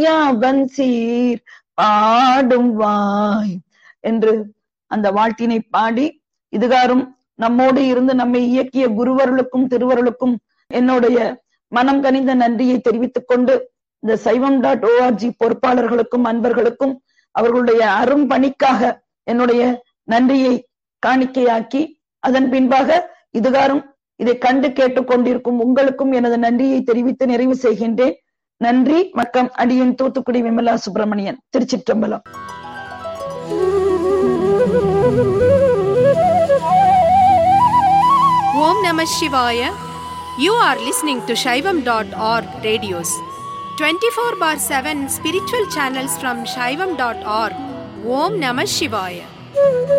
யாவன் சீர் பாடும் வாய் என்று அந்த வாழ்த்தினை பாடி இதுகாரும் நம்மோடு இருந்து நம்மை இயக்கிய குருவர்களுக்கும் திருவருளுக்கும் என்னுடைய மனம் கனிந்த நன்றியை தெரிவித்துக் கொண்டு இந்த சைவம் டாட் ஓஆர்ஜி பொறுப்பாளர்களுக்கும் அன்பர்களுக்கும் அவர்களுடைய அரும் பணிக்காக என்னுடைய நன்றியை காணிக்கையாக்கி அதன் பின்பாக இதுகாரும் இதை கண்டு கேட்டுக் கொண்டிருக்கும் உங்களுக்கும் எனது நன்றியை தெரிவித்து நிறைவு செய்கின்றேன் நன்றி வணக்கம் அடியின் தூத்துக்குடி விமலா சுப்பிரமணியன் திருச்சிற்றம்பலம் Om Namah Shivaya. You are listening to Shaivam.org radios. 24 bar 7 spiritual channels from Shaivam.org. Om Namah Shivaya.